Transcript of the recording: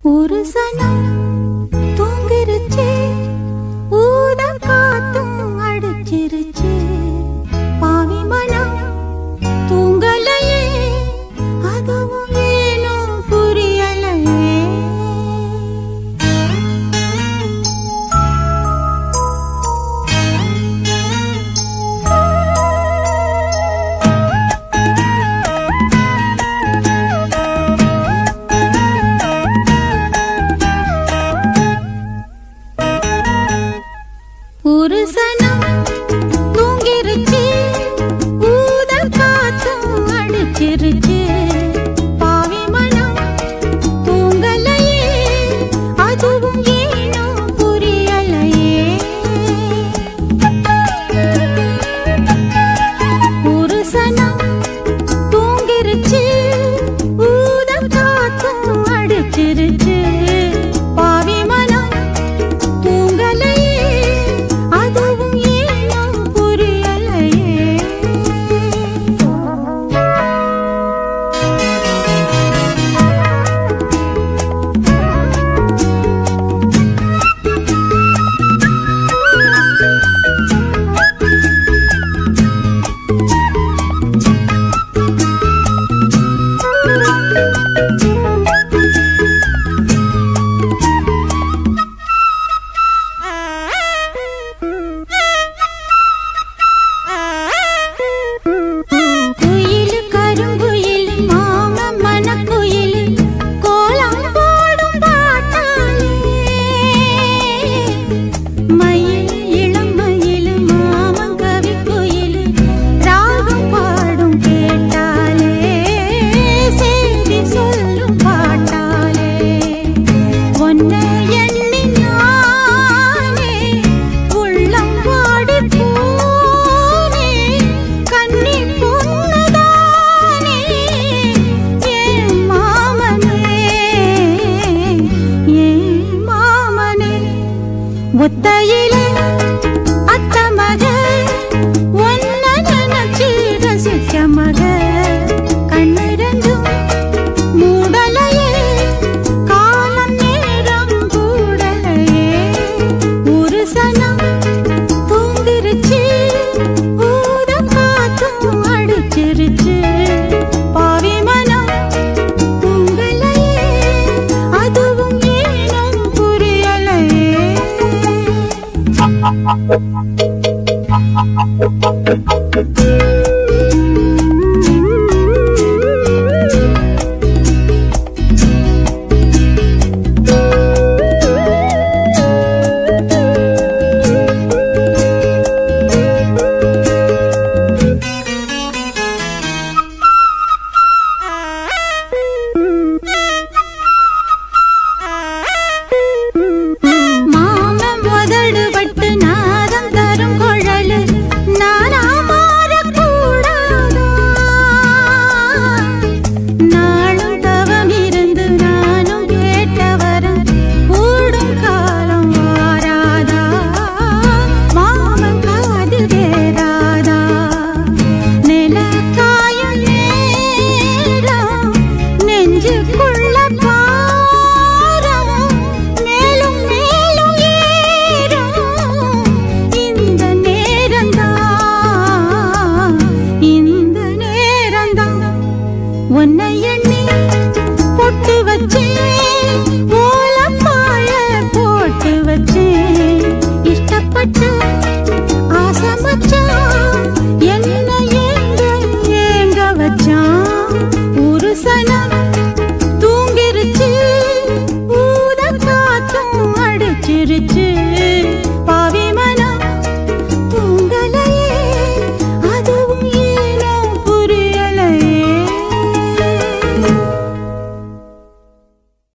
ஒரு சனம் தூங்கிருச்சு ஊத காத்தும் அடிச்சிருச்சு பாவி மனம் தூங்கலையே அதுவும் ஏனோ புரியலையே ஒரு சனம் தூங்கிருச்சு ஊதல் காத்தும் அடிச்சிருச்சு பாவி மனம் தூங்கலையே அதுவும் ஏனோ புரியலையே ஒரு சனம் தூங்கிருச்சு ஊதல் காத்தும் அடிச்சிருச்சு பாவி மனம் தூங்கலையே அதுவும் ஏனோ புரியலையே குயிலு கருங்குயிலு மாம மனக்குயிலு கோலம் போடும் பாட்டாலே மயில் இளம் மயிலு மாமன் கவி குயிலு ராகம் பாடும் கேட்டாலே செய்தி சொல்லும் பாட்டாலே ஒன்னை எண்ணி நானே உள்ளம் வாடி போனே கண்ணி பொண்ணுதானே ஏன் மாமனே ஏன் மாமனே ஒத்தையிலே